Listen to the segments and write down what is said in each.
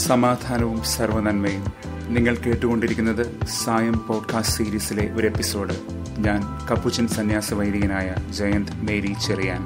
സമാധാനവും സർവനന്മയും നിങ്ങൾ കേട്ടുകൊണ്ടിരിക്കുന്നത് സായം പോഡ്കാസ്റ്റ് സീരീസിലെ ഒരു എപ്പിസോഡ് ഞാൻ കപ്പുച്ചൻ സന്യാസ വൈദികനായ ജയന്ത് മേരി ചെറിയാൻ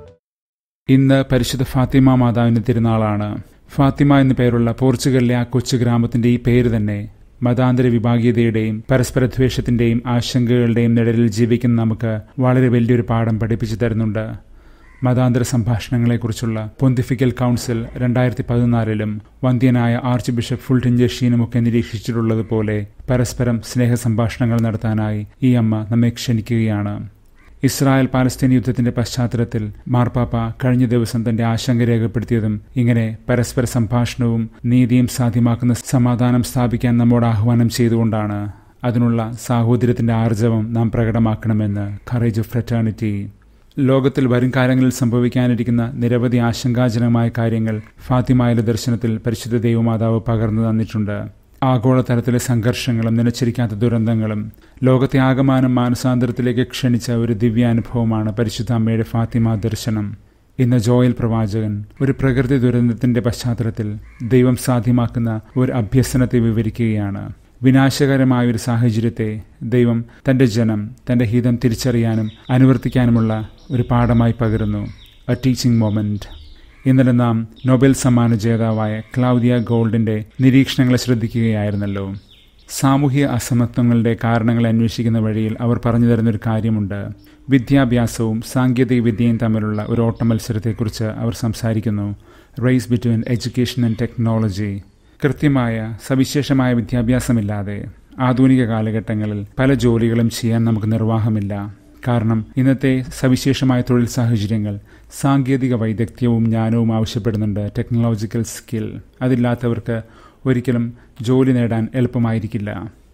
ഇന്ന് പരിശുദ്ധ ഫാത്തിമ മാതാവിന്റെ തിരുനാളാണ് ഫാത്തിമ എന്നു പേരുള്ള പോർച്ചുഗലിലെ ആ കൊച്ചു ഗ്രാമത്തിന്റെ ഈ പേര് തന്നെ മതാന്തര വിഭാഗീയതയുടെയും പരസ്പരദ്വേഷത്തിന്റെയും ആശങ്കകളുടെയും നിഴലിൽ ജീവിക്കുന്ന നമുക്ക് വളരെ വലിയൊരു പാഠം പഠിപ്പിച്ചു തരുന്നുണ്ട് മതാന്തര സംഭാഷണങ്ങളെക്കുറിച്ചുള്ള പൊന്തിഫിക്കൽ കൗൺസിൽ രണ്ടായിരത്തി പതിനാലിലും വന്ധ്യനായ ആർച്ച് ബിഷപ്പ് ഫുൾട്ടിൻജഷീനുമൊക്കെ നിരീക്ഷിച്ചിട്ടുള്ളതുപോലെ പരസ്പരം സ്നേഹ സംഭാഷണങ്ങൾ നടത്താനായി ഈ അമ്മ നമ്മെ ക്ഷണിക്കുകയാണ് ഇസ്രായേൽ പാലസ്തീൻ യുദ്ധത്തിന്റെ പശ്ചാത്തലത്തിൽ മാർപ്പാപ്പ കഴിഞ്ഞ ദിവസം തന്റെ ആശങ്ക രേഖപ്പെടുത്തിയതും ഇങ്ങനെ പരസ്പര സംഭാഷണവും നീതിയും സാധ്യമാക്കുന്ന സമാധാനം സ്ഥാപിക്കാൻ നമ്മോട് ആഹ്വാനം ചെയ്തുകൊണ്ടാണ് അതിനുള്ള സാഹോദര്യത്തിന്റെ ആർജവം നാം പ്രകടമാക്കണമെന്ന് കറേജ് ഓഫ് ഫ്രറ്റേണിറ്റി ലോകത്തിൽ വരും കാലങ്ങളിൽ സംഭവിക്കാനിരിക്കുന്ന നിരവധി ആശങ്കാജനകമായ കാര്യങ്ങൾ ഫാത്തിമായിലെ ദർശനത്തിൽ പരിശുദ്ധ ദൈവമാതാവ് പകർന്നു തന്നിട്ടുണ്ട് ആഗോളതലത്തിലെ സംഘർഷങ്ങളും നിലച്ചിരിക്കാത്ത ദുരന്തങ്ങളും ലോകത്തെ ആകമാനം മാനസാന്തരത്തിലേക്ക് ക്ഷണിച്ച ഒരു ദിവ്യാനുഭവമാണ് പരിശുദ്ധ അമ്മയുടെ ഫാത്തിമ ദർശനം ഇന്ന് ജോയൽ പ്രവാചകൻ ഒരു പ്രകൃതി ദുരന്തത്തിന്റെ പശ്ചാത്തലത്തിൽ ദൈവം സാധ്യമാക്കുന്ന ഒരു അഭ്യസനത്തെ വിവരിക്കുകയാണ് വിനാശകരമായ ഒരു സാഹചര്യത്തെ ദൈവം തന്റെ ജനം തന്റെ ഹിതം തിരിച്ചറിയാനും അനുവർത്തിക്കാനുമുള്ള ഒരു പാഠമായി പകരുന്നു എ ടീച്ചിങ് മൊമെന്റ് ഇന്നലെ നാം നൊബേൽ സമ്മാന ജേതാവായ ക്ലൗദിയ ഗോൾഡിന്റെ നിരീക്ഷണങ്ങളെ ശ്രദ്ധിക്കുകയായിരുന്നല്ലോ സാമൂഹിക അസമത്വങ്ങളുടെ കാരണങ്ങൾ അന്വേഷിക്കുന്ന വഴിയിൽ അവർ പറഞ്ഞു തരുന്നൊരു കാര്യമുണ്ട് വിദ്യാഭ്യാസവും സാങ്കേതിക വിദ്യയും തമ്മിലുള്ള ഒരു ഓട്ട മത്സരത്തെക്കുറിച്ച് അവർ സംസാരിക്കുന്നു race between education and technology കൃത്യമായ സവിശേഷമായ വിദ്യാഭ്യാസമില്ലാതെ ആധുനിക കാലഘട്ടങ്ങളിൽ പല ജോലികളും ചെയ്യാൻ നമുക്ക് നിർവാഹമില്ല കാരണം ഇന്നത്തെ സവിശേഷമായ തൊഴിൽ സാഹചര്യങ്ങൾ സാങ്കേതിക വൈദഗ്ധ്യവും ജ്ഞാനവും ആവശ്യപ്പെടുന്നുണ്ട് ടെക്നോളജിക്കൽ സ്കിൽ അതില്ലാത്തവർക്ക് ഒരിക്കലും ജോലി നേടാൻ എളുപ്പമായിരിക്കില്ല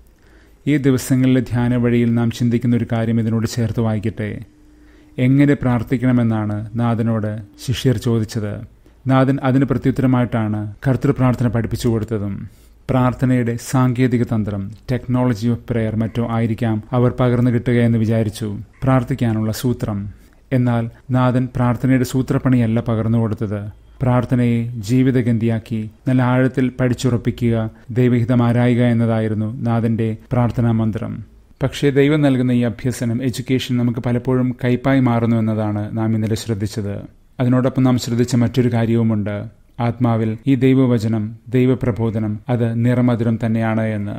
ഈ ദിവസങ്ങളിലെ ധ്യാന വഴിയിൽ നാം ചിന്തിക്കുന്ന ഒരു കാര്യം ഇതിനോട് ചേർത്ത് വായിക്കട്ടെ എങ്ങനെ പ്രാർത്ഥിക്കണമെന്നാണ് നാഥനോട് ശിഷ്യർ ചോദിച്ചത് നാഥൻ അതിന് പ്രത്യുത്തരമായിട്ടാണ് കർത്തൃപ്രാർത്ഥന പഠിപ്പിച്ചു കൊടുത്തതും പ്രാർത്ഥനയുടെ സാങ്കേതിക തന്ത്രം ടെക്നോളജി ഓഫ് പ്രെയർ മറ്റോ ആയിരിക്കാം അവർ പകർന്നു കിട്ടുക എന്ന് വിചാരിച്ചു പ്രാർത്ഥിക്കാനുള്ള സൂത്രം എന്നാൽ നാഥൻ പ്രാർത്ഥനയുടെ സൂത്രപ്പണിയല്ല പകർന്നു കൊടുത്തത് പ്രാർത്ഥനയെ ജീവിതഗന്ധിയാക്കി നല്ല ആഴത്തിൽ പഠിച്ചുറപ്പിക്കുക ദൈവഹിതം ആരായുക എന്നതായിരുന്നു നാഥന്റെ പ്രാർത്ഥനാ മന്ത്രം പക്ഷേ ദൈവം നൽകുന്ന ഈ അഭ്യസനം എഡ്യൂക്കേഷൻ നമുക്ക് പലപ്പോഴും കൈപ്പായി മാറുന്നു എന്നതാണ് നാം ഇന്നലെ ശ്രദ്ധിച്ചത് അതിനോടൊപ്പം നാം ശ്രദ്ധിച്ച മറ്റൊരു കാര്യവുമുണ്ട് ആത്മാവിൽ ഈ ദൈവവചനം ദൈവപ്രബോധനം അത് നിറമധുരം തന്നെയാണ് എന്ന്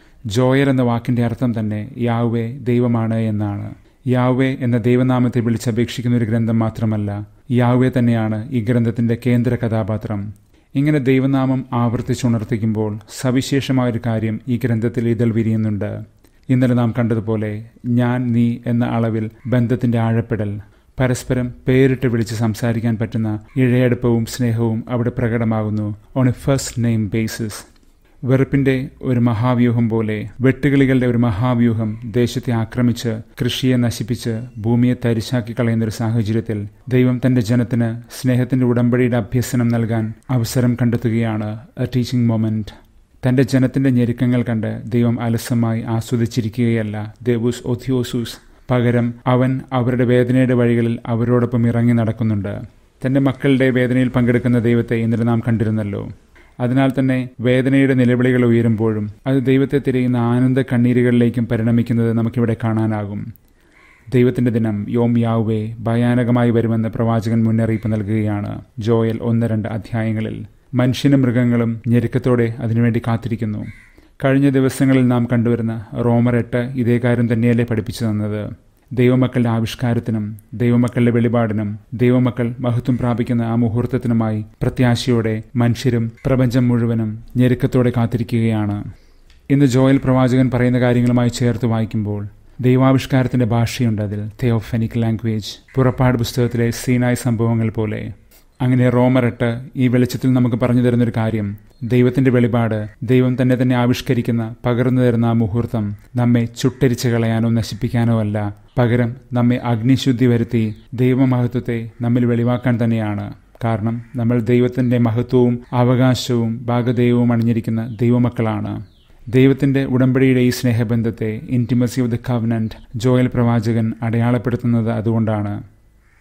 ജോയൽ എന്ന വാക്കിന്റെ അർത്ഥം തന്നെ യാവേ ദൈവമാണ് എന്നാണ് യാവേ എന്ന ദൈവനാമത്തെ വിളിച്ചപേക്ഷിക്കുന്ന ഒരു ഗ്രന്ഥം മാത്രമല്ല യാവേ തന്നെയാണ് ഈ ഗ്രന്ഥത്തിന്റെ കേന്ദ്ര കഥാപാത്രം ഇങ്ങനെ ദൈവനാമം ആവർത്തിച്ചുണർത്തിക്കുമ്പോൾ സവിശേഷമായൊരു കാര്യം ഈ ഗ്രന്ഥത്തിൽ ഇതൾ വിരിയുന്നുണ്ട് ഇന്നലെ നാം കണ്ടതുപോലെ ഞാൻ നീ എന്ന അളവിൽ ബന്ധത്തിന്റെ ആഴപ്പെടൽ പരസ്പരം പേരിട്ട് വിളിച്ച് സംസാരിക്കാൻ പറ്റുന്ന ഇഴയടുപ്പവും സ്നേഹവും അവിടെ പ്രകടമാകുന്നു on a first name basis വെറുപ്പിന്റെ ഒരു മഹാവ്യൂഹം പോലെ വെട്ടുകിളികളുടെ ഒരു മഹാവ്യൂഹം ദേശത്തെ ആക്രമിച്ച് കൃഷിയെ നശിപ്പിച്ച് ഭൂമിയെ തരിശാക്കി കളയുന്ന ഒരു സാഹചര്യത്തിൽ ദൈവം തന്റെ ജനത്തിന് സ്നേഹത്തിന്റെ ഉടമ്പടിയുടെ അഭ്യസനം നൽകാൻ അവസരം കണ്ടെത്തുകയാണ് എ ടീച്ചിങ് മൊമെന്റ് തന്റെ ജനത്തിന്റെ ഞെരുക്കങ്ങൾ കണ്ട് ദൈവം അലസമായി ആസ്വദിച്ചിരിക്കുകയല്ല ദേവൂസ് ഒഥിയോസൂസ് പകരം അവൻ അവരുടെ വേദനയുടെ വഴികളിൽ അവരോടൊപ്പം ഇറങ്ങി നടക്കുന്നുണ്ട് തന്റെ മക്കളുടെ വേദനയിൽ പങ്കെടുക്കുന്ന ദൈവത്തെ ഇന്നലെ നാം കണ്ടിരുന്നല്ലോ അതിനാൽ തന്നെ വേദനയുടെ നിലവിളികൾ ഉയരുമ്പോഴും അത് ദൈവത്തെ തിരയുന്ന ആനന്ദ കണ്ണീരുകളിലേക്കും പരിണമിക്കുന്നത് നമുക്കിവിടെ കാണാനാകും ദൈവത്തിന്റെ ദിനം യോം യാവേ ഭയാനകമായി വരുമെന്ന് പ്രവാചകൻ മുന്നറിയിപ്പ് നൽകുകയാണ് ജോയൽ ഒന്ന് രണ്ട് അധ്യായങ്ങളിൽ മനുഷ്യനും മൃഗങ്ങളും ഞെരുക്കത്തോടെ അതിനുവേണ്ടി കാത്തിരിക്കുന്നു കഴിഞ്ഞ ദിവസങ്ങളിൽ നാം കണ്ടുവരുന്ന റോമർ എട്ട് ഇതേ കാര്യം തന്നെയല്ലേ പഠിപ്പിച്ചു തന്നത് ദൈവമക്കളുടെ ആവിഷ്കാരത്തിനും ദൈവമക്കളുടെ വെളിപാടിനും ദൈവമക്കൾ മഹത്വം പ്രാപിക്കുന്ന ആ മുഹൂർത്തത്തിനുമായി പ്രത്യാശയോടെ മനുഷ്യരും പ്രപഞ്ചം മുഴുവനും ഞെരുക്കത്തോടെ കാത്തിരിക്കുകയാണ് ഇന്ന് ജോയൽ പ്രവാചകൻ പറയുന്ന കാര്യങ്ങളുമായി ചേർത്ത് വായിക്കുമ്പോൾ ദൈവാവിഷ്കാരത്തിന്റെ ഭാഷയുണ്ട് അതിൽ തെയോഫെനിക് ലാംഗ്വേജ് പുറപ്പാട് പുസ്തകത്തിലെ സീനായ് സംഭവങ്ങൾ പോലെ അങ്ങനെ റോമറിട്ട് ഈ വെളിച്ചത്തിൽ നമുക്ക് പറഞ്ഞു തരുന്നൊരു കാര്യം ദൈവത്തിന്റെ വെളിപാട് ദൈവം തന്നെ തന്നെ ആവിഷ്കരിക്കുന്ന പകർന്നു തരുന്ന ആ മുഹൂർത്തം നമ്മെ ചുട്ടരിച്ചു കളയാനോ നശിപ്പിക്കാനോ അല്ല പകരം നമ്മെ അഗ്നിശുദ്ധി വരുത്തി ദൈവമഹത്വത്തെ നമ്മിൽ വെളിവാക്കാൻ തന്നെയാണ് കാരണം നമ്മൾ ദൈവത്തിന്റെ മഹത്വവും അവകാശവും ഭാഗദൈവവും അണിഞ്ഞിരിക്കുന്ന ദൈവമക്കളാണ് ദൈവത്തിന്റെ ഉടമ്പടിയുടെ ഈ സ്നേഹബന്ധത്തെ intimacy of the covenant Joel പ്രവാചകൻ അടയാളപ്പെടുത്തുന്നത് അതുകൊണ്ടാണ്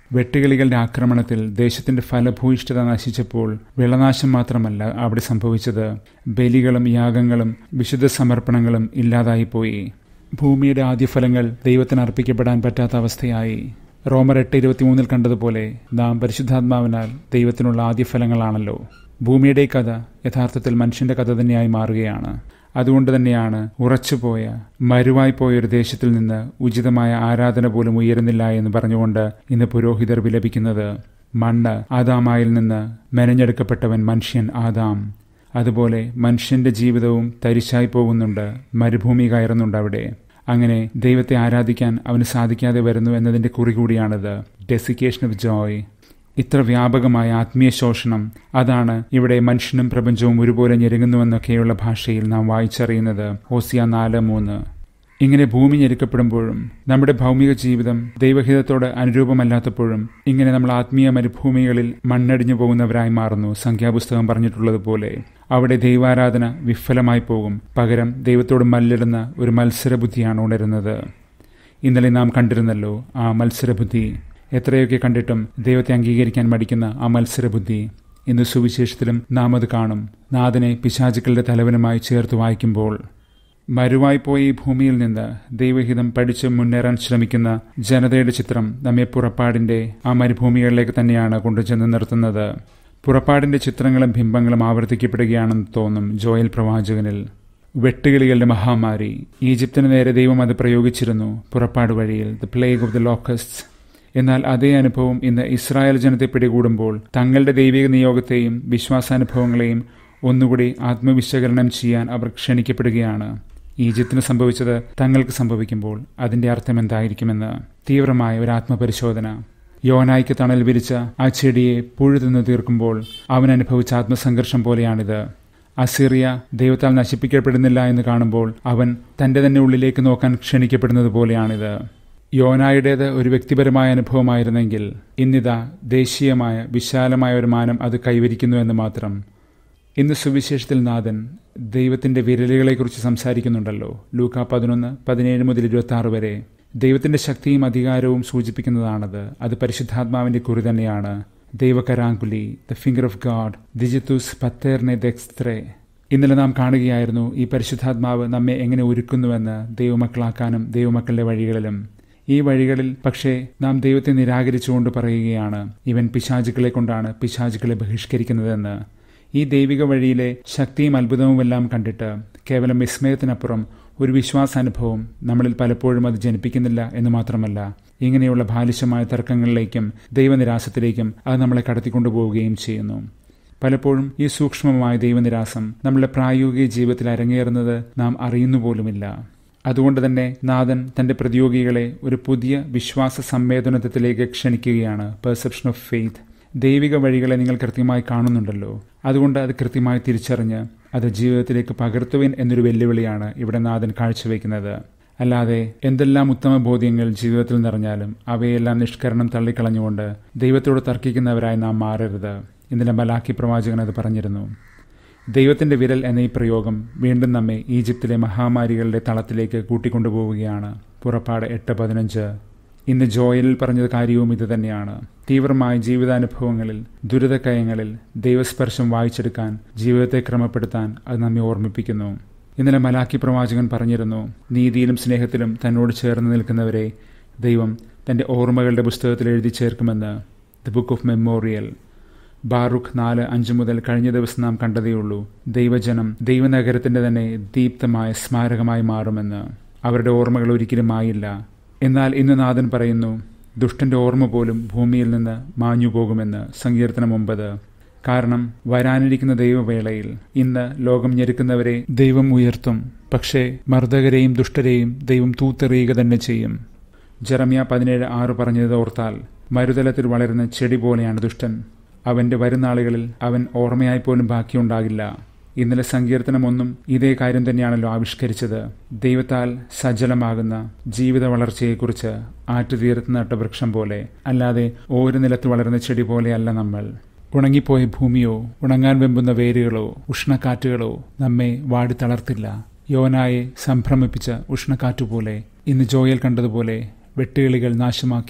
വെട്ടുകിളികളുടെ ആക്രമണത്തിൽ ദേശത്തിന്റെ ഫലഭൂയിഷ്ഠത നശിച്ചപ്പോൾ വിളനാശം മാത്രമല്ല അവിടെ സംഭവിച്ചത് ബലികളും യാഗങ്ങളും വിശുദ്ധ സമർപ്പണങ്ങളും ഇല്ലാതായിപ്പോയി ഭൂമിയുടെ ആദ്യഫലങ്ങൾ ദൈവത്തിന് അർപ്പിക്കപ്പെടാൻ പറ്റാത്ത അവസ്ഥയായി റോമർ എട്ട് ഇരുപത്തിമൂന്നിൽ കണ്ടതുപോലെ നാം പരിശുദ്ധാത്മാവിനാൽ ദൈവത്തിനുള്ള ആദ്യഫലങ്ങളാണല്ലോ ഭൂമിയുടെ കഥ യഥാർത്ഥത്തിൽ മനുഷ്യന്റെ കഥ തന്നെയായി മാറുകയാണ് അതുകൊണ്ട് തന്നെയാണ് ഉറച്ചുപോയ മരുവായി പോയ ഒരു ദേശത്തിൽ നിന്ന് ഉചിതമായ ആരാധന പോലും ഉയരുന്നില്ല എന്ന് പറഞ്ഞുകൊണ്ട് ഇന്ന് പുരോഹിതർ വിലപിക്കുന്നത് മണ്ണ് ആദാമായിൽ നിന്ന് മെനഞ്ഞെടുക്കപ്പെട്ടവൻ മനുഷ്യൻ ആദാം അതുപോലെ മനുഷ്യന്റെ ജീവിതവും തരിശായി പോകുന്നുണ്ട് മരുഭൂമി കയറുന്നുണ്ട് അവിടെ അങ്ങനെ ദൈവത്തെ ആരാധിക്കാൻ അവന് സാധിക്കാതെ വരുന്നു എന്നതിന്റെ കുറി കൂടിയാണിത് ഡെസിക്കേഷൻ ഓഫ് ജോയ് ഇത്ര വ്യാപകമായ ആത്മീയ ശോഷണം അതാണ് ഇവിടെ മനുഷ്യനും പ്രപഞ്ചവും ഒരുപോലെ ഞെരുങ്ങുന്നുവെന്നൊക്കെയുള്ള ഭാഷയിൽ നാം വായിച്ചറിയുന്നത് ഓസിയ നാല് മൂന്ന് ഇങ്ങനെ ഭൂമി ഞെരുക്കപ്പെടുമ്പോഴും നമ്മുടെ ഭൗമിക ജീവിതം ദൈവഹിതത്തോട് അനുരൂപമല്ലാത്തപ്പോഴും ഇങ്ങനെ നമ്മൾ ആത്മീയ മരുഭൂമികളിൽ മണ്ണടിഞ്ഞു പോകുന്നവരായി മാറുന്നു സംഖ്യാപുസ്തകം പറഞ്ഞിട്ടുള്ളതുപോലെ അവിടെ ദൈവാരാധന വിഫലമായി പോകും പകരം ദൈവത്തോട് മല്ലിടുന്ന ഒരു മത്സരബുദ്ധിയാണ് ഉണരുന്നത് ഇന്നലെ നാം കണ്ടിരുന്നല്ലോ ആ മത്സരബുദ്ധി എത്രയൊക്കെ കണ്ടിട്ടും ദൈവത്തെ അംഗീകരിക്കാൻ മടിക്കുന്ന ആ മത്സരബുദ്ധി ഇന്ന് സുവിശേഷത്തിലും നാം അത് കാണും നാഥനെ പിശാചുക്കളുടെ തലവനുമായി ചേർത്ത് വായിക്കുമ്പോൾ മരുവായി പോയ ഈ ഭൂമിയിൽ നിന്ന് ദൈവഹിതം പഠിച്ച് മുന്നേറാൻ ശ്രമിക്കുന്ന ജനതയുടെ ചിത്രം നമ്മെ പുറപ്പാടിന്റെ ആ മരുഭൂമികളിലേക്ക് തന്നെയാണ് കൊണ്ടുചെന്ന് നിർത്തുന്നത് പുറപ്പാടിന്റെ ചിത്രങ്ങളും ബിംബങ്ങളും ആവർത്തിക്കപ്പെടുകയാണെന്ന് തോന്നും ജോയൽ പ്രവാചകനിൽ വെട്ടുകിളികളുടെ മഹാമാരി ഈജിപ്തിന് നേരെ ദൈവം അത് പ്രയോഗിച്ചിരുന്നു പുറപ്പാട് വഴിയിൽ the plague of the locust എന്നാൽ അതേ അനുഭവം ഇന്ന് ഇസ്രായേൽ ജനത്തെ പിടികൂടുമ്പോൾ തങ്ങളുടെ ദൈവിക നിയോഗത്തെയും വിശ്വാസാനുഭവങ്ങളെയും ഒന്നുകൂടി ആത്മവിശകലനം ചെയ്യാൻ അവർ ക്ഷണിക്കപ്പെടുകയാണ് ഈജിപ്തിന് സംഭവിച്ചത് തങ്ങൾക്ക് സംഭവിക്കുമ്പോൾ അതിന്റെ അർത്ഥം എന്തായിരിക്കുമെന്ന് തീവ്രമായ ഒരു ആത്മപരിശോധന യോനായ്ക്ക് തണൽ വിരിച്ച ആ ചെടിയെ പുഴുതിന്ന് തീർക്കുമ്പോൾ അവൻ അനുഭവിച്ച ആത്മസംഘർഷം പോലെയാണിത് അസിറിയ ദൈവത്താൽ നശിപ്പിക്കപ്പെടുന്നില്ല എന്ന് കാണുമ്പോൾ അവൻ തന്റെ തന്നെ ഉള്ളിലേക്ക് നോക്കാൻ ക്ഷണിക്കപ്പെടുന്നത് പോലെയാണിത് യോനായുടേത് ഒരു വ്യക്തിപരമായ അനുഭവമായിരുന്നെങ്കിൽ ഇന്നിതാ ദേശീയമായ വിശാലമായ ഒരു മാനം അത് കൈവരിക്കുന്നു എന്ന് മാത്രം ഇന്ന് സുവിശേഷത്തിൽ നാഥൻ ദൈവത്തിന്റെ വിരലുകളെക്കുറിച്ച് സംസാരിക്കുന്നുണ്ടല്ലോ ലൂക്ക പതിനൊന്ന് പതിനേഴ് മുതൽ ഇരുപത്തി ആറ് വരെ ദൈവത്തിന്റെ ശക്തിയും അധികാരവും സൂചിപ്പിക്കുന്നതാണത് അത് പരിശുദ്ധാത്മാവിന്റെ കുറി തന്നെയാണ് ദൈവകരാങ്കുലി ദ ഫിംഗർ ഓഫ് ഗാഡ് ദിജിത്തുസ് പത്തേർനെ ദെക്സ്ത്രേ ഇന്നലെ നാം കാണുകയായിരുന്നു ഈ പരിശുദ്ധാത്മാവ് നമ്മെ എങ്ങനെ ഒരുക്കുന്നുവെന്ന് ദൈവമക്കളാക്കാനും ദൈവമക്കളുടെ വഴികളിലും ഈ വഴികളിൽ പക്ഷേ നാം ദൈവത്തെ നിരാകരിച്ചുകൊണ്ട് പറയുകയാണ് ഇവൻ പിശാചുക്കളെ കൊണ്ടാണ് പിശാചുക്കളെ ബഹിഷ്കരിക്കുന്നതെന്ന് ഈ ദൈവിക വഴിയിലെ ശക്തിയും അത്ഭുതവുമെല്ലാം കണ്ടിട്ട് കേവലം വിസ്മയത്തിനപ്പുറം ഒരു വിശ്വാസാനുഭവം നമ്മളിൽ പലപ്പോഴും അത് ജനിപ്പിക്കുന്നില്ല എന്ന് മാത്രമല്ല ഇങ്ങനെയുള്ള ബാലിശമായ തർക്കങ്ങളിലേക്കും ദൈവനിരാസത്തിലേക്കും അത് നമ്മളെ കടത്തിക്കൊണ്ടുപോവുകയും ചെയ്യുന്നു പലപ്പോഴും ഈ സൂക്ഷ്മമായ ദൈവനിരാസം നമ്മുടെ പ്രായോഗിക ജീവിതത്തിൽ അരങ്ങേറുന്നത് നാം അറിയുന്നു പോലുമില്ല അതുകൊണ്ട് തന്നെ നാഥൻ തന്റെ പ്രതിയോഗികളെ ഒരു പുതിയ വിശ്വാസ സംവേദനത്വത്തിലേക്ക് ക്ഷണിക്കുകയാണ് പെർസെപ്ഷൻ ഓഫ് ഫെയ്ത്ത് ദൈവിക വഴികളെ നിങ്ങൾ കൃത്യമായി കാണുന്നുണ്ടല്ലോ അതുകൊണ്ട് അത് കൃത്യമായി തിരിച്ചറിഞ്ഞ് അത് ജീവിതത്തിലേക്ക് പകർത്തുവിൻ എന്നൊരു വെല്ലുവിളിയാണ് ഇവിടെ നാഥൻ കാഴ്ചവെക്കുന്നത് അല്ലാതെ എന്തെല്ലാം ഉത്തമ ബോധ്യങ്ങൾ ജീവിതത്തിൽ നിറഞ്ഞാലും അവയെല്ലാം നിഷ്കരണം തള്ളിക്കളഞ്ഞുകൊണ്ട് ദൈവത്തോട് തർക്കിക്കുന്നവരായി നാം മാറരുത് ഇന്നലെ മലാഖി പ്രവാചകൻ അത് പറഞ്ഞിരുന്നു ദൈവത്തിന്റെ വിരൽ എന്ന ഈ പ്രയോഗം വീണ്ടും നമ്മെ ഈജിപ്തിലെ മഹാമാരികളുടെ തളത്തിലേക്ക് കൂട്ടിക്കൊണ്ടുപോവുകയാണ് പുറപ്പാട് എട്ട് പതിനഞ്ച് ഇന്ന് ജോയലിൽ പറഞ്ഞത് കാര്യവും ഇത് തന്നെയാണ് തീവ്രമായ ജീവിതാനുഭവങ്ങളിൽ ദുരിതക്കയങ്ങളിൽ ദൈവസ്പർശം വായിച്ചെടുക്കാൻ ജീവിതത്തെ ക്രമപ്പെടുത്താൻ അത് നമ്മെ ഓർമ്മിപ്പിക്കുന്നു ഇന്നലെ മലാക്കി പ്രവാചകൻ പറഞ്ഞിരുന്നു നീതിയിലും സ്നേഹത്തിലും തന്നോട് ചേർന്ന് നിൽക്കുന്നവരെ ദൈവം തന്റെ ഓർമ്മകളുടെ പുസ്തകത്തിൽ എഴുതി ചേർക്കുമെന്ന് the book of memorial Baruch നാല് അഞ്ചു മുതൽ കഴിഞ്ഞ ദിവസം നാം കണ്ടതേയുള്ളൂ ദൈവജനം ദൈവനഗരത്തിന്റെ തന്നെ ദീപ്തമായ സ്മാരകമായി മാറുമെന്ന് അവരുടെ ഓർമ്മകൾ ഒരിക്കലും ആയില്ല എന്നാൽ ഇന്ന് നാഥൻ പറയുന്നു ദുഷ്ടന്റെ ഓർമ്മ പോലും ഭൂമിയിൽ നിന്ന് മാഞ്ഞു പോകുമെന്ന് സങ്കീർത്തനം ഒമ്പത് കാരണം വരാനിരിക്കുന്ന ദൈവവേളയിൽ ഇന്ന് ലോകം ഞെരുക്കുന്നവരെ ദൈവം ഉയർത്തും പക്ഷേ മർദ്ദകരെയും ദുഷ്ടരെയും ദൈവം തൂത്തെറിയുക തന്നെ ചെയ്യും ജെറമിയ പതിനേഴ് ആറ് പറഞ്ഞത് ഓർത്താൽ മരുതലത്തിൽ വളരുന്ന ചെടി പോലെയാണ് ദുഷ്ടൻ അവന്റെ വരുന്നാളുകളിൽ അവൻ ഓർമ്മയായി പോലും ബാക്കിയുണ്ടാകില്ല ഇന്നലെ സങ്കീർത്തനം ഒന്നും ഇതേ കാര്യം തന്നെയാണല്ലോ ആവിഷ്കരിച്ചത് ദൈവത്താൽ സജലമാകുന്ന ജീവിത വളർച്ചയെക്കുറിച്ച് ആറ്റുതീർത്ത് നട്ട വൃക്ഷം പോലെ അല്ലാതെ ഓരോ നിലത്ത് വളരുന്ന ചെടി പോലെയല്ല നമ്മൾ ഉണങ്ങിപ്പോയ ഭൂമിയോ ഉണങ്ങാൻ വെമ്പുന്ന വേരുകളോ ഉഷ്ണക്കാറ്റുകളോ നമ്മെ വാടി തളർത്തില്ല യോനായെ സംഭ്രമിപ്പിച്ച ഉഷ്ണക്കാറ്റുപോലെ ഇന്ന് ജോയൽ കണ്ടതുപോലെ വെട്ടുകിളികൾ നാശമാക്കിയ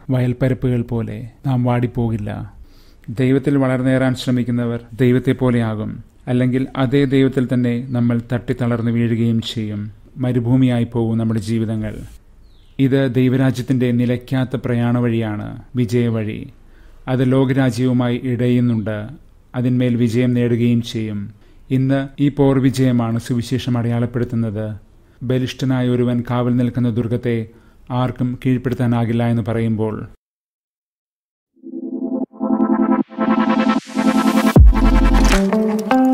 വയൽപ്പരപ്പുകൾ പോലെ നാം വാടിപ്പോകില്ല ദൈവത്തിൽ വളർന്നേറാൻ ശ്രമിക്കുന്നവർ ദൈവത്തെ പോലെയാകും അല്ലെങ്കിൽ അതേ ദൈവത്തിൽ തന്നെ നമ്മൾ തട്ടിത്തളർന്നു വീഴുകയും ചെയ്യും മരുഭൂമിയായി പോകും നമ്മുടെ ജീവിതങ്ങൾ ഇത് ദൈവരാജ്യത്തിൻ്റെ നിലയ്ക്കാത്ത പ്രയാണ വഴിയാണ് വിജയവഴി അത് ലോകരാജ്യവുമായി ഇടയുന്നുണ്ട് അതിന്മേൽ വിജയം നേടുകയും ചെയ്യും ഇന്ന് ഈ പോർ വിജയമാണ് സുവിശേഷം അടയാളപ്പെടുത്തുന്നത് ബലിഷ്ഠനായ ഒരുവൻ കാവൽ നിൽക്കുന്ന ദുർഗത്തെ ആർക്കും കീഴ്പ്പെടുത്താനാകില്ല എന്ന് പറയുമ്പോൾ thank you